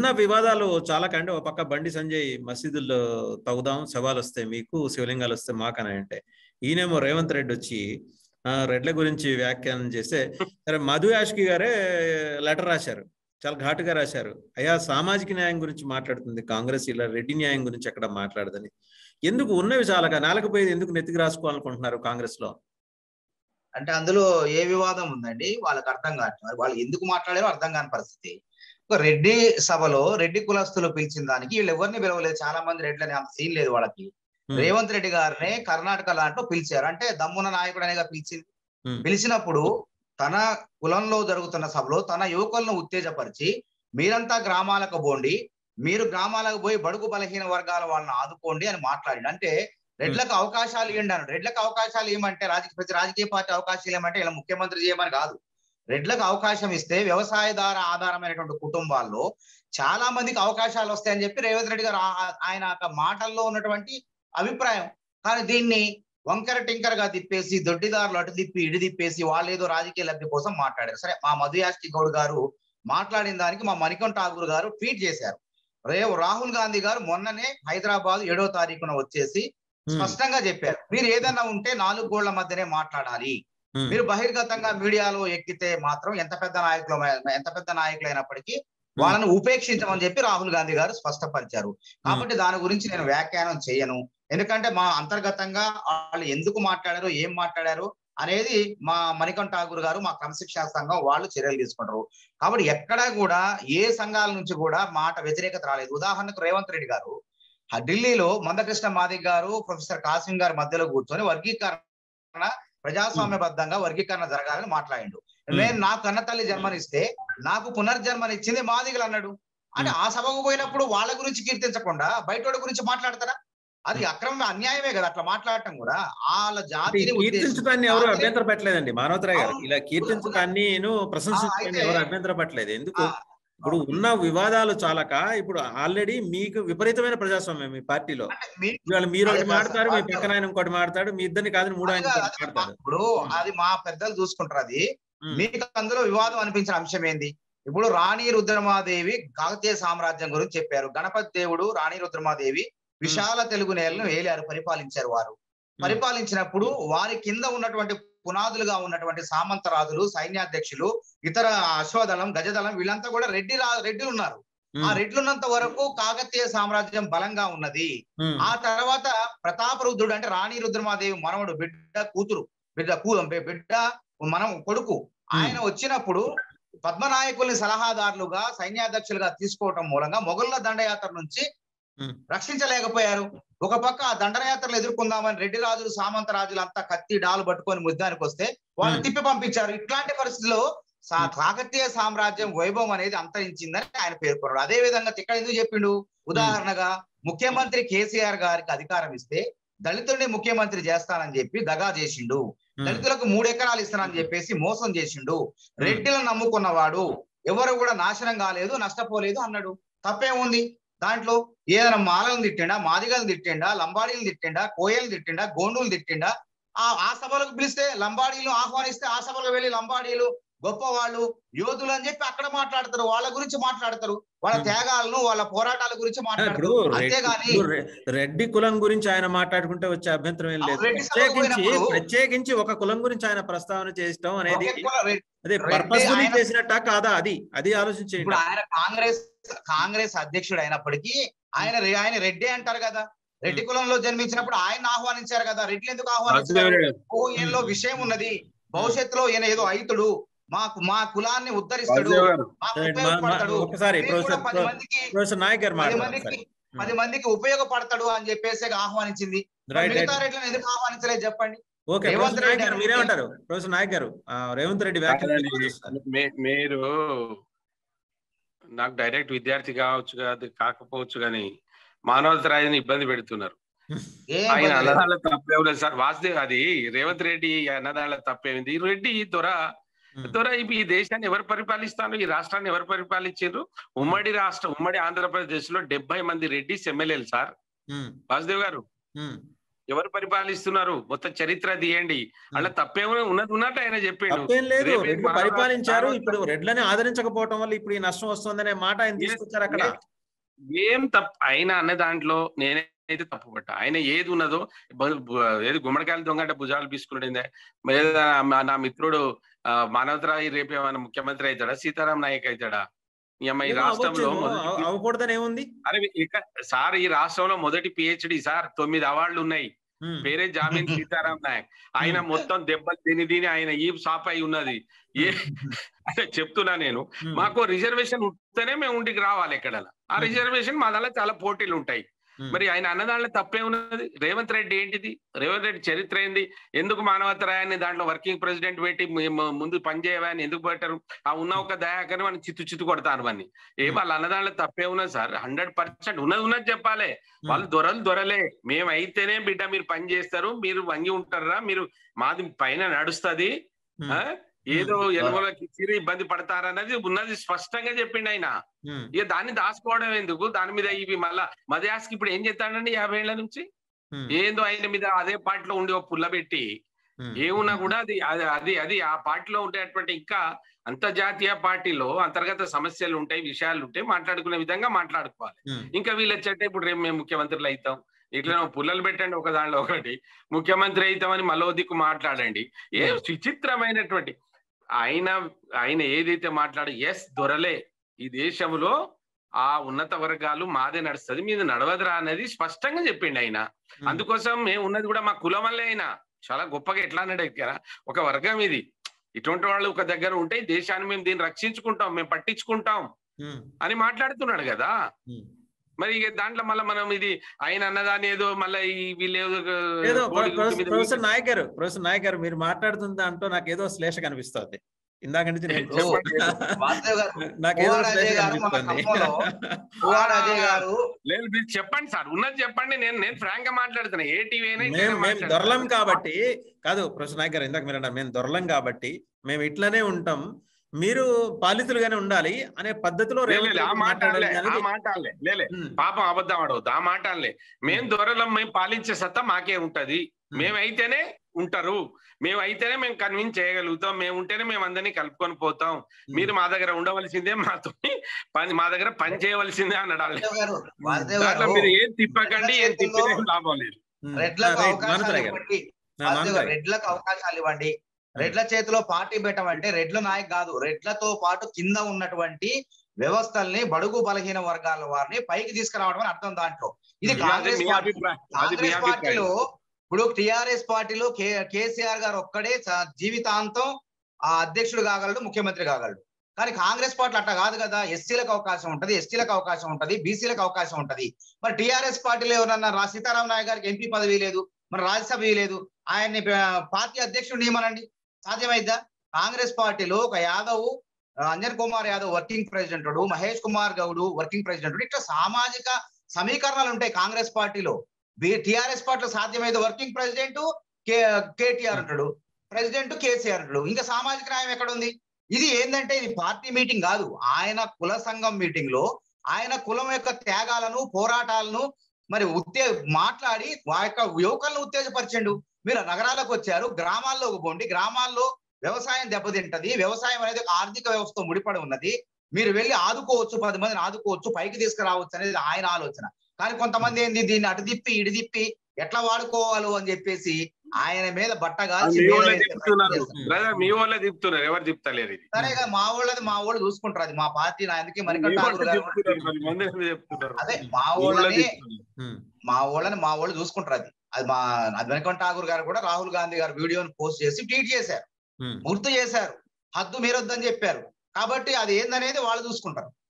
ఉన్న వివాదాలు చాలా కంటే ఒక పక్క బండి సంజయ్ మసీదుల్లో తవ్వుదాం శవాలు వస్తాయి మీకు శివలింగాలు వస్తాయి మాకని అంటే ఈయనేమో రేవంత్ రెడ్డి వచ్చి ఆ, రెడ్ల గురించి వ్యాఖ్యానం చేస్తే సరే మధు యాష్కి గారే లెటర్ రాశారు చాలా ఘాటుగా రాశారు అయ్యా సామాజిక న్యాయం గురించి మాట్లాడుతుంది కాంగ్రెస్ ఇలా రెడ్డి న్యాయం గురించి ఎక్కడ మాట్లాడదని ఎందుకు ఉన్నవి చాలగా నేలకపోయేది ఎందుకు నెత్తికి రాసుకోవాలనుకుంటున్నారు కాంగ్రెస్ లో అంటే అందులో ఏ వివాదం ఉందండి వాళ్ళకి అర్థం కావట్లేదు వాళ్ళు ఎందుకు మాట్లాడారో అర్థం కాని పరిస్థితి ఒక రెడ్డి సభలో రెడ్డి కులస్తులు పిలిచిన దానికి వీళ్ళు ఎవరిని పిలవలేదు చాలా మంది రెడ్లని అంత సీన్ లేదు వాళ్ళకి Hmm. రేవంత్ రెడ్డి గారిని కర్ణాటక లాంట్లో పిలిచారు అంటే దమ్మున నాయకుడు అనేగా పిలిచింది Hmm. పిలిచినప్పుడు తన కులంలో జరుగుతున్న సభలో తన యువకులను ఉత్తేజపరిచి మీరంతా గ్రామాలకు పోండి మీరు గ్రామాలకు పోయి బడుగు బలహీన వర్గాల వాళ్ళని ఆదుకోండి అని మాట్లాడి అంటే రెడ్లకు అవకాశాలు ఇవ్వండి అన్నాడు రెడ్లకు అవకాశాలు ఏమంటే రాజకీయ ప్రతి రాజకీయ పార్టీ అవకాశాలు ఏమంటే ఇలా ముఖ్యమంత్రి చేయమని కాదు రెడ్లకు అవకాశం ఇస్తే వ్యవసాయదార ఆధారమైనటువంటి కుటుంబాల్లో చాలా మందికి అవకాశాలు వస్తాయని చెప్పి రేవంత్ రెడ్డి గారు ఆ- ఆయన యొక్క మాటల్లో ఉన్నటువంటి అభిప్రాయం కానీ దీన్ని వంకర టింకర్ గా తిప్పేసి దొడ్డిదారులు అటు తిప్పి ఇటు తిప్పేసి వాళ్ళు ఏదో రాజకీయ లబ్ధి కోసం మాట్లాడారు సరే మా మధు యాష్కి గౌడ్ గారు మాట్లాడిన దానికి మా మణికం ఠాగూర్ గారు ట్వీట్ చేశారు రేవు రాహుల్ గాంధీ గారు మొన్ననే హైదరాబాద్ ఏడో తారీఖున వచ్చేసి Hmm. స్పష్టంగా చెప్పారు మీరు ఏదైనా ఉంటే నాలుగు గోళ్ల మధ్యనే మాట్లాడాలి Hmm. మీరు బహిర్గతంగా మీడియాలో ఎక్కితే మాత్రం ఎంత పెద్ద నాయకులు ఎంత పెద్ద నాయకులు అయినప్పటికీ వాళ్ళని ఉపేక్షించమని చెప్పి రాహుల్ గాంధీ గారు స్పష్టపరిచారు కాబట్టి దాని గురించి నేను వ్యాఖ్యానం చేయను ఎందుకంటే మా అంతర్గతంగా వాళ్ళు ఎందుకు మాట్లాడారు ఏం మాట్లాడారు అనేది మా మణికం ఠాగూర్ గారు మా క్రమశిక్షణ సంఘం వాళ్ళు చర్యలు తీసుకుంటారు కాబట్టి ఎక్కడా కూడా ఏ సంఘాల నుంచి కూడా మాట వ్యతిరేకత రాలేదు ఉదాహరణకు రేవంత్ రెడ్డి గారు ఆ ఢిల్లీలో మందకృష్ణ మాదిక్ గారు ప్రొఫెసర్ కాసిం గారి మధ్యలో కూర్చొని వర్గీకరణ ప్రజాస్వామ్యబద్ధంగా వర్గీకరణ జరగాలని మాట్లాడిండు నేను నాకు కన్న తల్లి జన్మనిస్తే నాకు పునర్జన్మనిచ్చింది మాదిగలు అన్నాడు అంటే ఆ సభకు పోయినప్పుడు వాళ్ళ గురించి కీర్తించకుండా బయట గురించి మాట్లాడతారా అది అక్రమ అన్యాయమే కదా అట్లా మాట్లాడటం కూడా వాళ్ళ అంటే ఈ జాతిని కీర్తించడాన్ని ఎవరు జాతిని- అభ్యంతర పెట్టలేదండి మానవతరాయ్ గారు అవును. ఇలా కీర్తించడాన్ని ప్రశంసించడాన్ని అయితే- ఎవరు అభ్యంతర పెట్టలేదు ఎందుకు ఆ, ఇప్పుడు ఉన్న వివాదాలు చాలక ఇప్పుడు ఆల్రెడీ మీకు విపరీతమైన ప్రజాస్వామ్యం మీ పార్టీలో అంటే మీ- ఇవాళ మీరు ఒకటి అదే కాదు మాడతారు మీ సార్. పక్కన ఆయన ఇంకోటి మాడతాడు మీ ఇద్దరిని కాదని మూడో ఆయన అది ఇంకోటి కాదు, మాడతాడు ఇప్పుడు అది మా పెద్దలు చూసుకుంటారు అది ఉమ్. మీకు అందులో వివాదం అనిపించిన అంశం ఏంది ఇప్పుడు రాణి రుద్రమాదేవి కాకతీయ సామ్రాజ్యం గురించి చెప్పారు గణపతి దేవుడు రాణి రుద్రమాదేవి విశాల తెలుగు నేలను ఏలారు పరిపాలించారు వారు పరిపాలించినప్పుడు వారి కింద ఉన్నటువంటి పునాదులుగా ఉన్నటువంటి సామంతరాజులు సైన్యాధ్యక్షులు ఇతర అశ్వదళం గజదళం వీళ్ళంతా కూడా రెడ్డి రా రెడ్డిలు ఉన్నారు ఆ ఉమ్. రెడ్లున్నంత వరకు కాకతీయ సామ్రాజ్యం బలంగా ఉన్నది ఉమ్. ఆ తర్వాత ప్రతాపరుద్రుడు అంటే రాణి రుద్రమాదేవి మనవడు బిడ్డ కూతురు బిడ్డ కూ బిడ్డ మనం కొడుకు ఆయన వచ్చినప్పుడు పద్మనాయకుల్ని సలహాదారులుగా సైన్యాధ్యక్షులుగా తీసుకోవటం మూలంగా మొఘళ్ళ దండయాత్ర నుంచి ఉమ్. రక్షించలేకపోయారు ఒక పక్క ఆ దండయాత్రలు ఎదుర్కొందామని రెడ్డి రాజులు సామంత రాజులు అంతా కత్తి డాలు పట్టుకొని ముద్దానికి వస్తే వాళ్ళు ఉమ్. తిప్పి పంపించారు ఇట్లాంటి పరిస్థితుల్లో సా- కాకతీయ సామ్రాజ్యం వైభవం అనేది అంతరించిందని ఆయన పేర్కొన్నాడు అదే విధంగా ఇక్కడ ఎందుకు చెప్పిండు ఉదాహరణగా ముఖ్యమంత్రి కేసీఆర్ గారికి అధికారం ఇస్తే దళితుడిని ముఖ్యమంత్రి చేస్తానని చెప్పి దగా చేసిండు ఉమ్. దళితులకు మూడు ఎకరాలు ఇస్తానని చెప్పేసి మోసం చేసిండు రెడ్డిలను నమ్ముకున్నవాడు ఎవరు కూడా నాశనం కాలేదు నష్టపోలేదు అన్నాడు తప్పేముంది దాంట్లో ఏదైనా మాలను తిట్టిండా మాదిగలను తిట్టిండా లంబాడీలు తిట్టిండా కోయలు తిట్టిండా గోండులు తిట్టిండా ఆ ఆ సభలకు పిలిస్తే లంబాడీలు ఆహ్వానిస్తే ఆ సభలకు వెళ్ళి లంబాడీలు గొప్పవాళ్ళు యోధులు అని చెప్పి అక్కడ మాట్లాడతారు వాళ్ళ గురించి మాట్లాడతారు వాళ్ళ Hmm. త్యాగాలను వాళ్ళ పోరాటాల గురించి ఇప్పుడు మాట్లాడతారు రెడ్డి- అంతేగాని ఇప్పుడు రె- రెడ్డి కులం గురించి ఆయన మాట్లాడుకుంటే వచ్చే అభ్యంతరం ఏం లేదు రెడ్డి సభకు ప్రత్యేకించి పోయినప్పుడు- ప్రత్యేకించి ఒక కులం గురించి ఆయన ప్రస్తావన చేయడం అనేది ఒకే కుల- రెడ్డి- అదే రెడ్డి పర్పస్ ఆయన- చేసినట్ట కాదా అది అది ఆలోచించేయండి ఇప్పుడు ఆయన కాంగ్రెస్ కాంగ్రెస్ అధ్యక్షుడు అయినప్పటికీ ఆయన రె- ఆయన రెడ్డి అంటారు కదా రెడ్డి కులంలో జన్మించినప్పుడు ఆయన ఆహ్వానించారు కదా రెడ్లు ఎందుకు ఆహ్వానించారు ఓ ఈయనలో విషయం ఉన్నది భవిష్యత్తులో ఈయన ఏదో అయితుడు మాకు మా కులాన్ని ఉద్ధరిస్తాడు రాజీవ్ గారు మాకు సరే, మా- మా- ఉపయోగపడతాడు ఒకసారి మీరు కూడా ప్రొఫెసర్ పది మందికి ప్రొఫెసర్ నాయక్ గారు పది మాట్లాడారు మందికి సరే. పది మందికి ఉపయోగపడతాడు అని చెప్పేసి ఆహ్వానించింది రైట్ మిగతా రైట్ రెడ్లను ఎందుకు ఆహ్వానించలేదు చెప్పండి ఓకే రేవంత్ ప్రొఫెసర్ నాయక్ రెడ్డి గారు అనేది- మీరేమంటారు ప్రొఫెసర్ నాయక్ గారు ఆ, రేవంత్ రెడ్డి వ్యాఖ్యలు కాదండి, ఎలా చూస్తారు? మీ- మీరు నాకు డైరెక్ట్ విద్యార్థి కావచ్చు కాదు కాకపోవచ్చు కానీ మానవతరాయని ఇబ్బంది పెడుతున్నారు ఏం ఆయన ఇబ్బంది లేదు. అన్నదాళ్ళ తప్పేం లేదు సార్ వాసుదేవ్ అది రేవంత్ రెడ్డి అన్నదాళ్ళ తప్పేమింది రెడ్డి దొర ఉమ్. దొర ఇప్పుడు ఈ దేశాన్ని ఎవరు పరిపాలిస్తాను ఈ రాష్ట్రాన్ని ఎవరు పరిపాలించారు ఉమ్మడి రాష్ట్రం ఉమ్మడి ఆంధ్రప్రదేశ్ లో డెబ్బై మంది రెడ్డిస్ ఎమ్మెల్యేలు సార్ ఉమ్, వాసుదేవ్ గారు ఉమ్, ఎవరు పరిపాలిస్తున్నారు మొత్తం చరిత్ర తీయండి అలా తప్పేమో ఉన్నది ఉన్నట్టు ఆయన చెప్పిండు తప్పేం లేదు రేపు రెడ్లు మానవ- పరిపాలించారు మానవ- ఇప్పుడు రెడ్లని ఆదరించకపోవడం వల్ల ఇప్పుడు ఈ నష్టం వస్తుందనే మాట ఆయన Yes, తీసుకొచ్చారు అక్కడ yes. ఏం తప్పు ఆయన అన్న దాంట్లో నేనైతే తప్పు పట్ట ఆయన ఏది ఉన్నదో బ- బ- ఏది గుమ్మడికాయలు దొంగ అంటే భుజాలు పీసుకునేదే లేదా మా- నా మిత్రుడు ఆ, మానవతరాయి రేపు ఏమైనా ముఖ్యమంత్రి అవుతాడా సీతారాం నాయక్ అవుతాడా ఈ అమ్మ ఈ ఏమో రాష్ట్రంలో అవ్వచ్చు, మొదటి- అవ- అవ్వకూడదని ఏముంది అరే ఇక సార్ ఈ రాష్ట్రంలో మొదటి పిహెచ్డి సార్ తొమ్మిది అవార్డులు ఉన్నాయి ఉమ్, పేరే జామీన్ సీతారాం నాయక్ ఆయన మొత్తం దెబ్బలు తిని తిని ఆయన ఈ సాప్ అయి ఉన్నది ఏ అంటే చెప్తున్నా నేను ఉమ్, మాకు రిజర్వేషన్ ఉంటేనే మేము ఉండికి రావాలి ఎక్కడ ఆ Hmm. రిజర్వేషన్ మా దాంట్లో చాలా పోటీలు ఉంటాయి ఉమ్, మరి ఆయన అన్నదాంట్లో తప్పే ఉన్నది రేవంత్ రెడ్డి ఏంటిది రేవంత్ రెడ్డి చరిత్ర ఏంది ఎందుకు మానవతరాయాన్ని దాంట్లో వర్కింగ్ ప్రెసిడెంట్ పెట్టి మేము ముందు పనిచేయవని ఎందుకు పెట్టారు ఆ ఉన్న ఒక దయాకని మనం చిత్తు చిత్తు కొడతారు అని ఏ Hmm. వాళ్ళ అన్నదాంట్లో తప్పే ఉన్నది సార్ హండ్రెడ్ పర్సెంట్ ఉన్నది ఉన్నది చెప్పాలి ఉమ్, వాళ్ళు దొరలు దొరలే మేము అయితేనే బిడ్డ మీరు పని చేస్తారు మీరు వంగి ఉంటారా మీరు మాది పైన నడుస్తది ఉమ్, ఆ? ఏదో ఎలుగులకి చిరి ఇబ్బంది పడతారన్నది ఉన్నది స్పష్టంగా చెప్పిండు ఆయన ఉమ్, ఇక దాన్ని దాచుకోవడం ఎందుకు దాని మీద ఇవి మళ్ళా మదయాస్కి ఇప్పుడు ఏం చేస్తాడండి యాభై ఏళ్ల నుంచి ఉమ్, ఏందో ఆయన మీద అదే పార్టీలో ఉండి ఒక పుల్ల పెట్టి ఉమ్, ఏమున్నా కూడా అది అది అది అది ఆ పార్టీలో ఉండేటువంటి ఇంకా అంతర్జాతీయ పార్టీలో అంతర్గత సమస్యలు ఉంటాయి విషయాలు ఉంటాయి మాట్లాడుకునే విధంగా మాట్లాడుకోవాలి ఉమ్, ఇంకా వీళ్ళు వచ్చేట ఇప్పుడు రేపు మేము ముఖ్యమంత్రులు అవుతాం ఇట్లా పుల్లలు పెట్టండి ఒక దానిలో ఒకటి ముఖ్యమంత్రి అవుతామని మళ్ళీ దిక్కు మాట్లాడండి ఏ విచిత్రమైనటువంటి ఆయన ఆయన ఏదైతే మాట్లాడు ఎస్ దొరలే ఈ దేశంలో ఆ ఉన్నత వర్గాలు మాదే నడుస్తుంది మీద నడవదురా అనేది స్పష్టంగా చెప్పిండు ఆయన ఉమ్, అందుకోసం మేము ఉన్నది కూడా మా కులం వల్లే అయినా చాలా గొప్పగా ఎట్లా అన్నాడు ఇక్కడ ఒక వర్గం ఇది ఇటువంటి వాళ్ళు ఒక దగ్గర ఉంటే ఈ దేశాన్ని మేము దీన్ని రక్షించుకుంటాం మేము పట్టించుకుంటాం ఉమ్, అని మాట్లాడుతున్నాడు కదా ఉమ్. మరి ఇక దాంట్లో మళ్ళీ మనం ఇది ఆయన అన్నదాన్ని ఏదో మళ్ళీ ఈ వీళ్ళు ఏదో ఏదో బోడి గుర్తు ప్రొఫెసర్ మీద ప్రొఫెసర్ నాయక్ గారు ప్రొఫెసర్ నాయక్ గారు మీరు మాట్లాడుతున్న దాంట్లో నాకు ఏదో శ్లేష కనిపిస్తుంది ఇందాక నుంచి నేను చెప్పండి. వాసుదేవ్ గారు నాకేదో ఓఆర్ శ్లేష అజయ్ గారు మన కనిపిస్తుంది ఖమ్మంలో ఓఆర్ అజయ్ గారు లేదు మీరు చెప్పండి సార్ ఉన్నది చెప్పండి నేను నేను ఫ్రాంక్ గా మాట్లాడుతున్నా ఏ టీవీ అయినా ఇట్లనే మేము మేము మాట్లాడతాను. దొరలం కాబట్టి కాదు ప్రొఫెసర్ నాయక్ గారు ఇందాక మీరు అన్నారు మేము దొరలం కాబట్టి మేము ఇట్లానే ఉంటాం మీరు పాలితులుగానే ఉండాలి అనే పద్ధతిలో లే, లే, రేవంత్ లే, ఆ రెడ్డి మాట మాట్లాడాలి అనలే, ఆ అనేది మాట అనలే. లే, లే. ఉమ్, పాపం అబద్ధం ఆడవద్దు ఆ మాట అనలే మేము దొరలం మేము పాలించే సత్తా మాకే ఉంటది ఉమ్, మేమైతేనే ఉంటారు మేము అయితేనే మేము కన్విన్స్ చేయగలుగుతాం మేము ఉంటేనే మేము అందరినీ కలుపుకొని పోతాం ఉమ్, మీరు మా దగ్గర ఉండవలసిందే మాతో పని మా దగ్గర పని చేయవలసిందే అన్నాడు వాళ్ళు. వాసుదేవ్ గారు వాసుదేవ్ దాంట్లో గారు మీరు ఏం తిప్పకండి ఏం తిప్పినా ఏం లాభం లేదు ఉమ్. రెడ్లకు రైట్, అవకాశాలు మానసరాయ్ గారు ఇవ్వండి ఆ, వాసుదేవ్ మానసరాయ్ గారు, గారు. రెడ్లకు అవకాశాలు ఇవ్వండి రెడ్ల చేతిలో పార్టీ పెట్టమంటే రెడ్ల నాయక్ కాదు రెడ్లతో పాటు కింద ఉన్నటువంటి వ్యవస్థల్ని బడుగు బలహీన వర్గాల వారిని పైకి తీసుకురావడం అని అర్థం దాంట్లో ఇది అది కాంగ్రెస్ మీ పార్టీ అభిప్రాయం అది మీ కాంగ్రెస్ అభిప్రాయం పార్టీలో ఇప్పుడు టిఆర్ఎస్ పార్టీలో కే కేసీఆర్ గారు ఒక్కడే స- జీవితాంతం ఆ అధ్యక్షుడు కాగలడు ముఖ్యమంత్రి కాగలడు కానీ కాంగ్రెస్ పార్టీ అట్లా కాదు కదా ఎస్సీలకు అవకాశం ఉంటది ఎస్టీలకు అవకాశం ఉంటది బీసీలకు అవకాశం ఉంటది మరి టిఆర్ఎస్ పార్టీలో ఎవరన్నా రా సీతారాం నాయక్ గారికి ఎంపీ పదవి లేదు మరి రాజ్యసభ లేదు ఆయన్ని ఆ, పార్టీ అధ్యక్షుడు నియమనండి సాధ్యమైద్దా కాంగ్రెస్ పార్టీలో ఒక యాదవ్ ఆ, Anjan Kumar Yadav working president Mahesh Kumar Goud working president ఇట్లా సామాజిక సమీకరణాలు ఉంటాయి కాంగ్రెస్ పార్టీలో టిఆర్ఎస్ పార్టీలో సాధ్యమైతే వర్కింగ్ ప్రెసిడెంట్ కే కేటీఆర్ అంటాడు ప్రెసిడెంట్ కేసీఆర్ అంటాడు ఇంకా సామాజిక న్యాయం ఎక్కడ ఉంది ఇది ఏంటంటే ఇది పార్టీ మీటింగ్ కాదు ఆయన కుల సంఘం మీటింగ్ లో ఆయన కులం యొక్క త్యాగాలను పోరాటాలను మరి ఉత్తే మాట్లాడి ఆ యొక్క యువకులను ఉత్తేజపరిచండు మీరు నగరాలకు వచ్చారు గ్రామాల్లోకి పోండి గ్రామాల్లో వ్యవసాయం దెబ్బతింటది వ్యవసాయం అనేది ఒక ఆర్థిక వ్యవస్థతో ముడిపడి ఉన్నది మీరు వెళ్ళి ఆదుకోవచ్చు పది మందిని ఆదుకోవచ్చు పైకి తీసుకురావచ్చు అనేది ఆయన ఆలోచన కానీ కొంతమంది ఏంది దీన్ని అటు తిప్పి ఇటు తిప్పి ఎట్లా వాడుకోవాలో అని చెప్పేసి ఆయన మీద బట్ట కాల్చి మీ మీద వాళ్ళే వేసే తిప్పుతున్నారు ప్రయత్నం చేస్తారు. బ్రదర్ మీ వాళ్ళే తిప్పుతున్నారు ఎవరు తిప్పుతలేరు ఇది సరే ఇక మా వాళ్ళది మా వాళ్ళు చూసుకుంటారు అది మా పార్టీ నా అందుకే మీ మరికంట వాళ్ళే ఠాగూర్ గారు తిప్పుతున్నారు మరి మంది ఎందుకు చెప్తున్నారు అదే మా మీ వాళ్ళే వాళ్ళని తిప్పుతున్నారు. ఉమ్, మా వాళ్ళని మా వాళ్ళు చూసుకుంటారు అది అది మా అది వెనకొండ ఠాగూర్ గారు కూడా రాహుల్ గాంధీ గారు వీడియోని పోస్ట్ చేసి ట్వీట్ చేశారు ఉమ్. గుర్తు చేశారు హద్దు మీరొద్దని చెప్పారు కాబట్టి అది ఏందనేది వాళ్ళు చూసుకుంటారు